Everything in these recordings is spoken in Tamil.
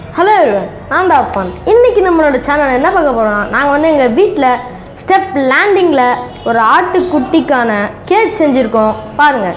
ஹலோ நான் தான் ஃபன் இன்னைக்கு நம்மளோட சேனல் என்ன பார்க்க போகிறோம்னா நாங்கள் வந்து எங்கள் வீட்டில் ஸ்டெப் லேண்டிங்கில் ஒரு ஆட்டுக்குட்டிக்கான கேக் செஞ்சுருக்கோம் பாருங்கள்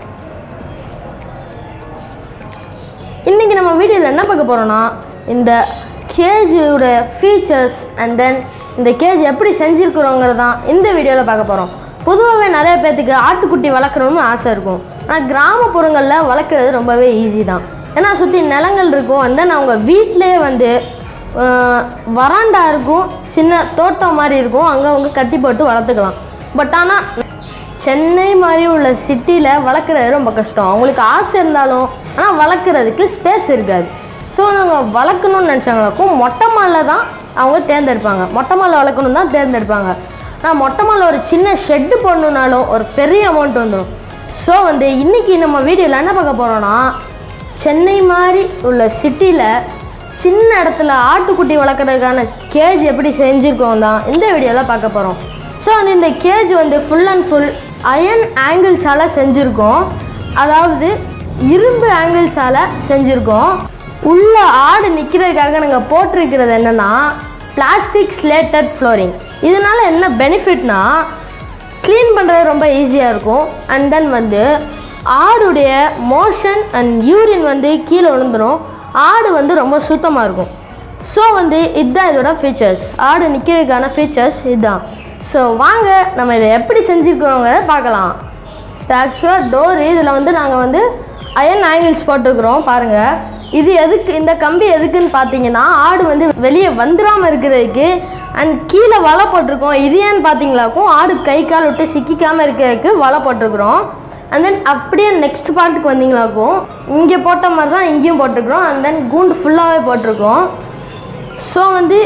இன்றைக்கி நம்ம வீடியோவில் என்ன பார்க்க போகிறோன்னா இந்த கேஜோட ஃபீச்சர்ஸ் அண்ட் தென் இந்த கேஜ் எப்படி செஞ்சுருக்குறோங்கிறது தான் இந்த வீடியோவில் பார்க்க போகிறோம் பொதுவாகவே நிறைய பேர்த்துக்கு ஆட்டுக்குட்டி வளர்க்கணும்னு ஆசை இருக்கும் ஆனால் கிராமப்புறங்களில் வளர்க்குறது ரொம்பவே ஈஸி தான் ஏன்னா சுற்றி நிலங்கள் இருக்கும் அண்ட் தென் அவங்க வீட்டிலேயே வந்து வராண்டா இருக்கும் சின்ன தோட்டம் மாதிரி இருக்கும் அங்கே அவங்க கட்டி போட்டு வளர்த்துக்கலாம் பட் ஆனால் சென்னை மாதிரி உள்ள சிட்டியில் வளர்க்குறது ரொம்ப கஷ்டம் அவங்களுக்கு ஆசை இருந்தாலும் ஆனால் வளர்க்குறதுக்கு ஸ்பேஸ் இருக்காது ஸோ அவங்க வளர்க்கணும்னு நினச்சாங்களாக்கும் மொட்டை மாலில் தான் அவங்க தேர்ந்தெடுப்பாங்க மொட்டை மாலில் வளர்க்கணும் தான் தேர்ந்தெடுப்பாங்க ஆனால் மொட்டை மாலில் ஒரு சின்ன ஷெட்டு போடணுன்னாலும் ஒரு பெரிய அமௌண்ட் வந்துடும் ஸோ வந்து இன்றைக்கி நம்ம வீடியோவில் என்ன பார்க்க போகிறோன்னா சென்னை மாதிரி உள்ள சிட்டியில் சின்ன இடத்துல ஆட்டுக்குட்டி வளர்க்குறதுக்கான கேஜ் எப்படி செஞ்சுருக்கோம் தான் இந்த வீடியோவில் பார்க்க போகிறோம் ஸோ வந்து இந்த கேஜ் வந்து ஃபுல் அண்ட் ஃபுல் அயன் ஆங்கிள்ஸால் செஞ்சுருக்கோம் அதாவது இரும்பு ஆங்கிள்ஸால் செஞ்சுருக்கோம் உள்ள ஆடு நிற்கிறதுக்காக நாங்கள் போட்டிருக்கிறது என்னென்னா பிளாஸ்டிக் ஸ்லேட்டட் ஃப்ளோரிங் இதனால் என்ன பெனிஃபிட்னா க்ளீன் பண்ணுறது ரொம்ப ஈஸியாக இருக்கும் அண்ட் தென் வந்து ஆடுடைய மோஷன் அண்ட் யூரின் வந்து கீழே விழுந்துடும் ஆடு வந்து ரொம்ப சுத்தமாக இருக்கும் ஸோ வந்து இதுதான் இதோட ஃபீச்சர்ஸ் ஆடு நிற்கிறதுக்கான ஃபீச்சர்ஸ் இதுதான் ஸோ வாங்க நம்ம இதை எப்படி செஞ்சுருக்கிறோங்கிறத பார்க்கலாம் ஆக்சுவலாக டோர் இதில் வந்து நாங்கள் வந்து அயன் ஆங்கிள்ஸ் போட்டிருக்கிறோம் பாருங்கள் இது எதுக்கு இந்த கம்பி எதுக்குன்னு பார்த்தீங்கன்னா ஆடு வந்து வெளியே வந்துடாமல் இருக்கிறதுக்கு அண்ட் கீழே வலை போட்டிருக்கோம் இது ஏன்னு பார்த்தீங்களாக்கும் ஆடு கை கால் விட்டு சிக்கிக்காமல் இருக்கிறதுக்கு வலை போட்டிருக்கிறோம் அண்ட் தென் அப்படியே நெக்ஸ்ட் பார்ட்டுக்கு வந்தீங்களாக்கும் இங்கே போட்ட மாதிரி தான் இங்கேயும் போட்டிருக்கிறோம் அண்ட் தென் கூண்டு ஃபுல்லாகவே போட்டிருக்கோம் ஸோ வந்து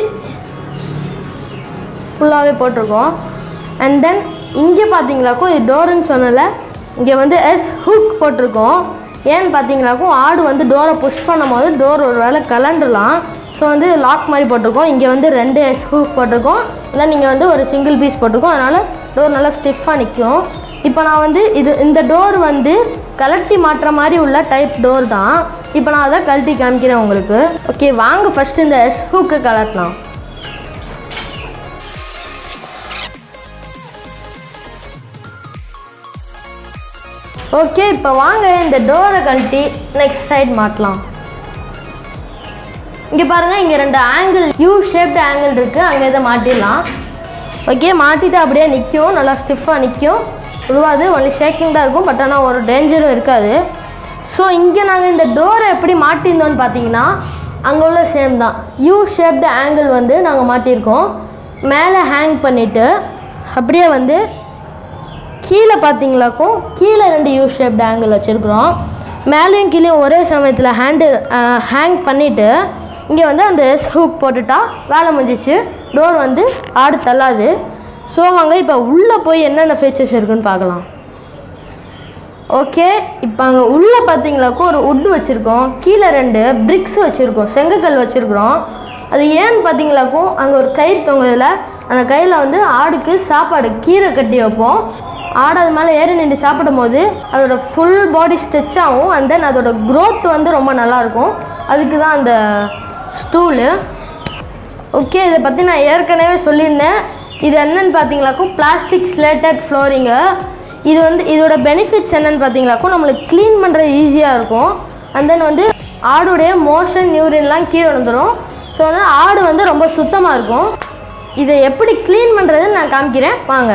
ஃபுல்லாகவே போட்டிருக்கோம் அண்ட் தென் இங்கே பார்த்தீங்களாக்கும் இது டோருன்னு சொன்னல இங்கே வந்து எஸ் ஹுக் போட்டிருக்கோம் ஏன்னு பார்த்தீங்களாக்கும் ஆடு வந்து டோரை புஷ் பண்ணும்போது டோர் ஒரு வேளை கலண்டுலாம் ஸோ வந்து லாக் மாதிரி போட்டிருக்கோம் இங்கே வந்து ரெண்டு எஸ் ஹூக் போட்டிருக்கோம் தென் இங்கே வந்து ஒரு சிங்கிள் பீஸ் போட்டிருக்கோம் அதனால் டோர் நல்லா ஸ்டிஃபாக நிற்கும் இப்போ நான் வந்து இது இந்த டோர் வந்து கலட்டி மாட்டுற மாதிரி உள்ள டைப் டோர் தான் இப்போ நான் அதை கழட்டி காமிக்கிறேன் உங்களுக்கு ஓகே வாங்க ஃபஸ்ட்டு இந்த எஸ் ஹூக்கு கலட்டலாம் ஓகே இப்போ வாங்க இந்த டோரை கழட்டி நெக்ஸ்ட் சைடு மாட்டலாம் இங்கே பாருங்கள் இங்கே ரெண்டு ஆங்கிள் யூ ஷேப்டு ஆங்கிள் இருக்குது அங்கே இதை மாட்டிடலாம் ஓகே மாட்டிட்டு அப்படியே நிற்கும் நல்லா ஸ்டிஃபாக நிற்கும் விழுவாது ஒன்லி ஷேக்கிங் தான் இருக்கும் பட் ஆனால் ஒரு டேஞ்சரும் இருக்காது ஸோ இங்கே நாங்கள் இந்த டோரை எப்படி மாட்டியிருந்தோம்னு பார்த்தீங்கன்னா அங்கே உள்ள சேம் தான் யூ ஷேப்டு ஆங்கிள் வந்து நாங்கள் மாட்டியிருக்கோம் மேலே ஹேங் பண்ணிவிட்டு அப்படியே வந்து கீழே பார்த்தீங்களாக்கும் கீழே ரெண்டு யூ ஷேப்டு ஆங்கிள் வச்சுருக்குறோம் மேலேயும் கீழேயும் ஒரே சமயத்தில் ஹேண்டு ஹேங் பண்ணிவிட்டு இங்கே வந்து அந்த எஸ் ஹூக் போட்டுட்டா வேலை முடிஞ்சிச்சு டோர் வந்து ஆடு தள்ளாது ஸோ வாங்க இப்போ உள்ளே போய் என்னென்ன ஃபீச்சர்ஸ் இருக்குன்னு பார்க்கலாம் ஓகே இப்போ அங்கே உள்ளே பார்த்தீங்களாக்கும் ஒரு உட்டு வச்சுருக்கோம் கீழே ரெண்டு பிரிக்ஸ் வச்சுருக்கோம் செங்கக்கல் வச்சுருக்குறோம் அது ஏன்னு பார்த்தீங்களாக்கும் அங்கே ஒரு கயிறு தொங்குதில் அந்த கயிறில் வந்து ஆடுக்கு சாப்பாடு கீரை கட்டி வைப்போம் ஆடு அது மேலே ஏறி நின்று சாப்பிடும் போது அதோட ஃபுல் பாடி ஸ்ட்ரெச் ஆகும் அண்ட் தென் அதோட க்ரோத் வந்து ரொம்ப நல்லாயிருக்கும் அதுக்கு தான் அந்த ஸ்டூலு ஓகே இதை பற்றி நான் ஏற்கனவே சொல்லியிருந்தேன் இது என்னன்னு பார்த்தீங்களாக்கும் பிளாஸ்டிக் ஸ்லேட்டட் ஃப்ளோரிங்கு இது வந்து இதோட பெனிஃபிட்ஸ் என்னன்னு பார்த்தீங்களாக்கும் நம்மளுக்கு க்ளீன் பண்ணுறது ஈஸியாக இருக்கும் அண்ட் தென் வந்து ஆடுடைய மோஷன் யூரின்லாம் கீழே விழுந்துடும் ஸோ வந்து ஆடு வந்து ரொம்ப சுத்தமாக இருக்கும் இதை எப்படி க்ளீன் பண்ணுறதுன்னு நான் காமிக்கிறேன் வாங்க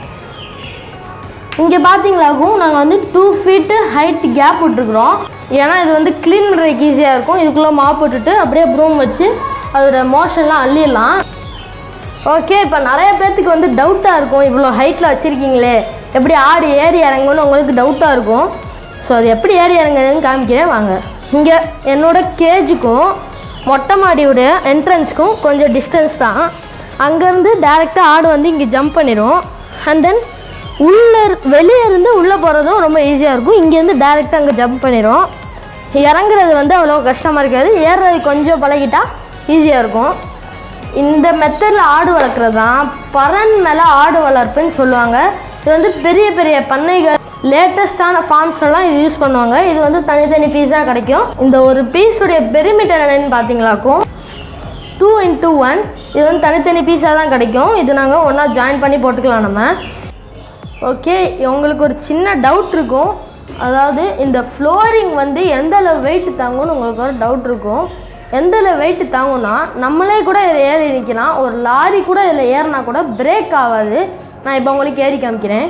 இங்கே பார்த்தீங்களாக்கும் நாங்கள் வந்து டூ ஃபீட்டு ஹைட் கேப் விட்டுருக்குறோம் ஏன்னா இது வந்து க்ளீன் பண்ணுறதுக்கு ஈஸியாக இருக்கும் இதுக்குள்ளே மாப் போட்டுட்டு அப்படியே ப்ரூம் வச்சு அதோட மோஷன்லாம் அள்ளிடலாம் ஓகே இப்போ நிறைய பேர்த்துக்கு வந்து டவுட்டாக இருக்கும் இவ்வளோ ஹைட்டில் வச்சுருக்கீங்களே எப்படி ஆடு ஏறி இறங்குன்னு உங்களுக்கு டவுட்டாக இருக்கும் ஸோ அது எப்படி ஏறி இறங்குதுன்னு காமிக்கிறேன் வாங்க இங்கே என்னோட கேஜுக்கும் மொட்டை மாடியோட என்ட்ரன்ஸ்க்கும் கொஞ்சம் டிஸ்டன்ஸ் தான் அங்கேருந்து டேரெக்டாக ஆடு வந்து இங்கே ஜம்ப் பண்ணிடும் அண்ட் தென் உள்ளே வெளியே இருந்து உள்ளே போகிறதும் ரொம்ப ஈஸியாக இருக்கும் இங்கேருந்து டேரெக்டாக அங்கே ஜம்ப் பண்ணிடும் இறங்குறது வந்து அவ்வளோ கஷ்டமாக இருக்காது ஏறுறது கொஞ்சம் பழகிட்டா ஈஸியாக இருக்கும் இந்த மெத்தடில் ஆடு வளர்க்குறது தான் பறன் மேலே ஆடு வளர்ப்புன்னு சொல்லுவாங்க இது வந்து பெரிய பெரிய பண்ணைகள் லேட்டஸ்டான ஃபார்ம்ஸ்லாம் இது யூஸ் பண்ணுவாங்க இது வந்து தனித்தனி பீஸாக கிடைக்கும் இந்த ஒரு பீஸுடைய பெரிமீட்டர் என்னன்னு பார்த்தீங்களாக்கும் டூ இன்ட்டு ஒன் இது வந்து தனித்தனி பீஸாக தான் கிடைக்கும் இது நாங்கள் ஒன்றா ஜாயின் பண்ணி போட்டுக்கலாம் நம்ம ஓகே உங்களுக்கு ஒரு சின்ன டவுட் இருக்கும் அதாவது இந்த ஃப்ளோரிங் வந்து எந்த அளவு வெயிட் தாங்கும்னு உங்களுக்கு ஒரு டவுட் இருக்கும் எந்த அளவு வெயிட் தாங்கும்னா நம்மளே கூட இதில் ஏறி நிற்கலாம் ஒரு லாரி கூட இதில் ஏறினா கூட பிரேக் ஆகாது நான் இப்போ உங்களுக்கு ஏறி காமிக்கிறேன்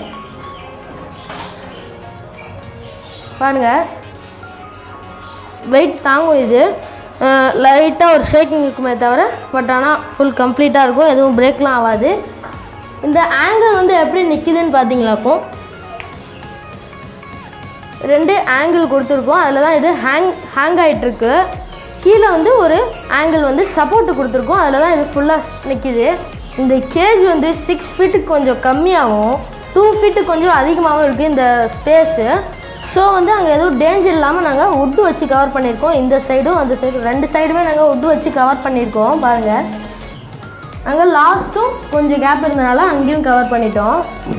பாருங்கள் வெயிட் தாங்கும் இது லைட்டாக ஒரு ஷேக்கிங் இருக்குமே தவிர பட் ஆனால் ஃபுல் கம்ப்ளீட்டாக இருக்கும் எதுவும் பிரேக்லாம் ஆகாது இந்த ஆங்கிள் வந்து எப்படி நிற்கிதுன்னு பார்த்தீங்களாக்கும் ரெண்டு ஆங்கிள் கொடுத்துருக்கோம் அதில் தான் இது ஹேங் ஹேங் ஆகிட்டுருக்கு கீழே வந்து ஒரு ஆங்கிள் வந்து சப்போர்ட்டு கொடுத்துருக்கோம் அதில் தான் இது ஃபுல்லாக நிற்கிது இந்த கேஜ் வந்து சிக்ஸ் ஃபீட்டுக்கு கொஞ்சம் கம்மியாகவும் டூ ஃபீட்டு கொஞ்சம் அதிகமாகவும் இருக்குது இந்த ஸ்பேஸு ஸோ வந்து அங்கே எதுவும் டேஞ்சர் இல்லாமல் நாங்கள் உட்டு வச்சு கவர் பண்ணியிருக்கோம் இந்த சைடும் அந்த சைடும் ரெண்டு சைடுமே நாங்கள் உட்டு வச்சு கவர் பண்ணியிருக்கோம் பாருங்கள் அங்கே லாஸ்ட்டும் கொஞ்சம் கேப் இருந்தனால அங்கேயும் கவர் பண்ணிட்டோம்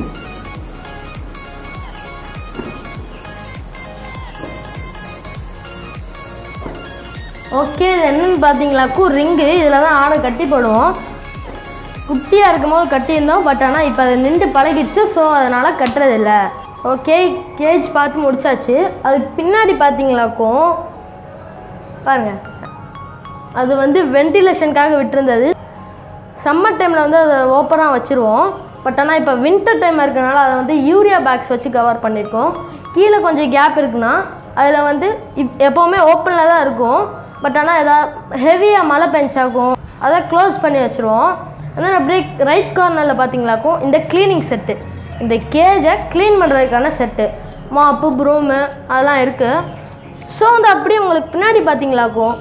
ஓகே இது என்னன்னு பார்த்தீங்களாக்கும் ரிங்கு இதில் தான் ஆடை கட்டி போடுவோம் குட்டியாக இருக்கும்போது கட்டியிருந்தோம் பட் ஆனால் இப்போ அது நின்று பழகிடுச்சு ஸோ அதனால் கட்டுறதில்ல ஓகே கேஜ் பார்த்து முடிச்சாச்சு அதுக்கு பின்னாடி பார்த்தீங்களாக்கும் பாருங்கள் அது வந்து வென்டிலேஷனுக்காக விட்டுருந்தது சம்மர் டைமில் வந்து அதை ஓப்பனாக வச்சுருவோம் பட் ஆனால் இப்போ வின்டர் டைம் இருக்கனால அதை வந்து யூரியா பேக்ஸ் வச்சு கவர் பண்ணியிருக்கோம் கீழே கொஞ்சம் கேப் இருக்குன்னா அதில் வந்து இப் எப்போவுமே ஓப்பனில் தான் இருக்கும் பட் ஆனால் எதாவது ஹெவியாக மழை பெஞ்சாக்கும் அதை க்ளோஸ் பண்ணி வச்சுருவோம் அதனால் அப்படியே ரைட் கார்னரில் பார்த்தீங்களாக்கும் இந்த க்ளீனிங் செட்டு இந்த கேஜை க்ளீன் பண்ணுறதுக்கான செட்டு மாப்பு ப்ரூமு அதெல்லாம் இருக்குது ஸோ வந்து அப்படியே உங்களுக்கு பின்னாடி பார்த்தீங்களாக்கும்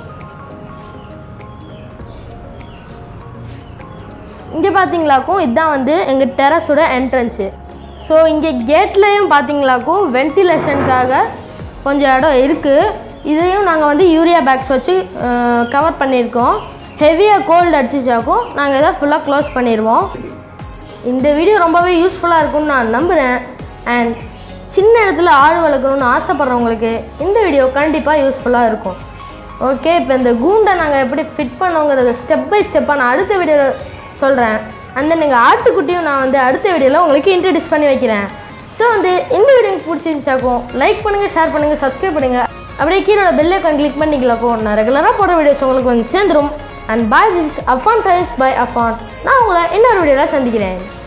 இங்கே பார்த்தீங்களாக்கும் இதுதான் வந்து எங்கள் டெரஸோட என்ட்ரன்ஸு ஸோ இங்கே கேட்லேயும் பார்த்தீங்களாக்கும் வென்டிலேஷனுக்காக கொஞ்சம் இடம் இருக்குது இதையும் நாங்கள் வந்து யூரியா பேக்ஸ் வச்சு கவர் பண்ணியிருக்கோம் ஹெவியாக கோல்டு அடிச்சிச்சாக்கும் நாங்கள் இதை ஃபுல்லாக க்ளோஸ் பண்ணிடுவோம் இந்த வீடியோ ரொம்பவே யூஸ்ஃபுல்லாக இருக்கும்னு நான் நம்புகிறேன் அண்ட் சின்ன இடத்துல ஆடு வளர்க்கணும்னு ஆசைப்பட்றவங்களுக்கு இந்த வீடியோ கண்டிப்பாக யூஸ்ஃபுல்லாக இருக்கும் ஓகே இப்போ இந்த கூண்டை நாங்கள் எப்படி ஃபிட் பண்ணோங்கிறத ஸ்டெப் பை ஸ்டெப்பாக நான் அடுத்த வீடியோவில் சொல்கிறேன் அந்த நீங்கள் ஆட்டுக்குட்டியும் நான் வந்து அடுத்த வீடியோவில் உங்களுக்கு இன்ட்ரடியூஸ் பண்ணி வைக்கிறேன் ஸோ வந்து இந்த வீடியோ எனக்கு பிடிச்சிருந்துச்சாக்கும் லைக் பண்ணுங்கள் ஷேர் பண்ணுங்கள் சப்ஸ்கிரைப் பண்ணுங்கள் அப்படியே கீழே பெல் ஐக்கான் கிளிக் பண்ணிக்கலாக்கும் நான் ரெகுலராக போடுற வீடியோஸ் உங்களுக்கு வந்து சேர்ந்துடும் and bye this Afan Times bye Afan நான் உங்களை இன்னொரு வீடியோவில் சந்திக்கிறேன்